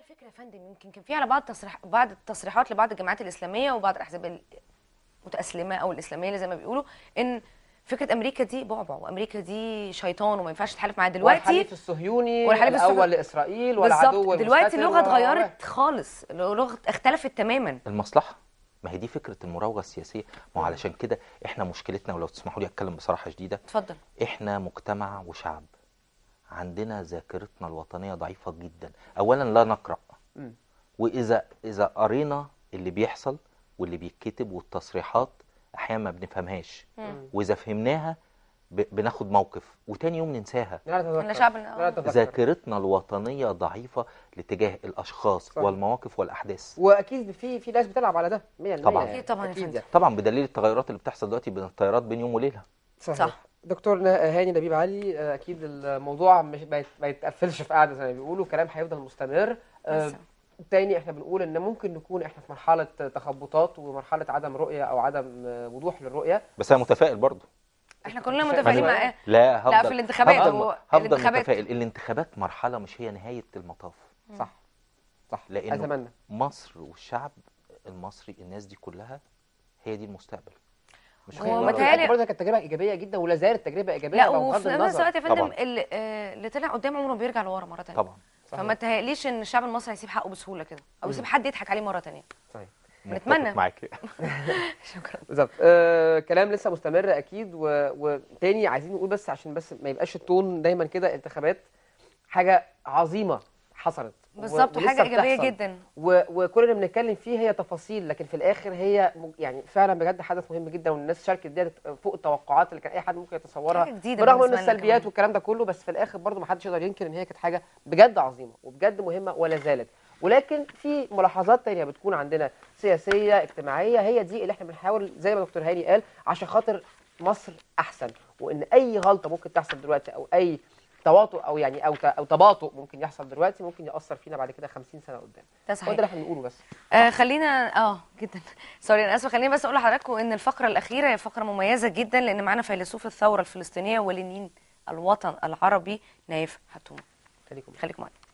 فكره يا فندم يمكن كان في على بعض تصريح بعض التصريحات لبعض الجماعات الاسلاميه وبعض الاحزاب المتاسلمه او الاسلاميه اللي زي ما بيقولوا ان فكره امريكا دي بعبع وامريكا دي شيطان وما ينفعش تحالف معاها دلوقتي والحليف الصهيوني والحليف الاول الصهيوني. لاسرائيل والعدو بالظبط دلوقتي المستتر اللغه و- اتغيرت خالص اللغه اختلفت تماما المصلحه ما هي دي فكره المراوغه السياسيه ما هو علشان كده احنا مشكلتنا ولو تسمحوا لي اتكلم بصراحه شديده اتفضل احنا مجتمع وشعب عندنا ذاكرتنا الوطنيه ضعيفه جدا اولا لا نقرا مم. واذا اذا قرينا اللي بيحصل واللي بيتكتب والتصريحات احيانا ما بنفهمهاش واذا فهمناها ب- بناخد موقف وتاني يوم ننساها لا نتذكر احنا شعب لا نتذكر ذاكرتنا الوطنيه ضعيفه لاتجاه الاشخاص صح. والمواقف والاحداث واكيد في في ناس بتلعب على ده 100% طبعاً. يعني. أكيد طبعاً يا أكيد فندم. يعني. طبعا بدليل التغيرات اللي بتحصل دلوقتي بين التيارات بين يوم وليله صحيح. صح. دكتور نا- هاني نبيب علي آه، اكيد الموضوع مش ما يت- ما يتقفلش في قعده زي ما بيقولوا كلام هيفضل مستمر آه، لسه. تاني احنا بنقول ان ممكن نكون احنا في مرحله تخبطات ومرحله عدم رؤيه او عدم آه، وضوح للرؤيه بس انا متفائل برضه احنا كلنا متفائل متفائلين معايا؟ معاه لا هفضل لا في الانتخابات هفضل, هو هفضل الانتخابات. متفائل الانتخابات مرحله مش هي نهايه المطاف صح صح لأنه اتمنى مصر والشعب المصري الناس دي كلها هي دي المستقبل مش هو هي متهيألي- متهيألي برضه كانت تجربه ايجابيه جدا ولا زالت تجربه ايجابيه لا بغض وفي نفس النظر. الوقت يا فندم طبعاً. اللي, آه، اللي طلع قدام عمره بيرجع لورا مره ثانيه طبعا صحيح. فما تهيأليش ان الشعب المصري هيسيب حقه بسهوله كده او يسيب حد يضحك عليه مره ثانيه صحيح بنتمنى. متفق معاك شكرا بالظبط آه كلام لسه مستمر اكيد و... وتاني عايزين نقول بس عشان بس ما يبقاش التون دايما كده انتخابات حاجه عظيمه حصلت و- بالظبط ولسه وحاجه ايجابيه بتحصل. جدا و... وكل اللي بنتكلم فيه هي تفاصيل لكن في الاخر هي م- يعني فعلا بجد حدث مهم جدا والناس شاركت ديت فوق التوقعات اللي كان اي حد ممكن يتصورها حاجة جديدة برغم ان بالنسبة لنا السلبيات كمان. والكلام ده كله بس في الاخر برضه ما حدش يقدر ينكر ان هي كانت حاجه بجد عظيمه وبجد مهمه ولا زالت ولكن في ملاحظات تانية بتكون عندنا سياسيه اجتماعيه هي دي اللي احنا بنحاول زي ما دكتور هاني قال عشان خاطر مصر احسن وان اي غلطه ممكن تحصل دلوقتي او اي تواطؤ او يعني او ت- او تباطؤ ممكن يحصل دلوقتي ممكن ياثر فينا بعد كده 50 سنه قدام ده هو صحيح ده اللي احنا بنقوله بس آه خلينا اه جدا سوري انا اسفه خليني بس اقول لحضراتكم ان الفقره الاخيره هي فقره مميزه جدا لان معانا فيلسوف الثوره الفلسطينيه ولينين الوطن العربي نايف حتوم خليكم خليكم معانا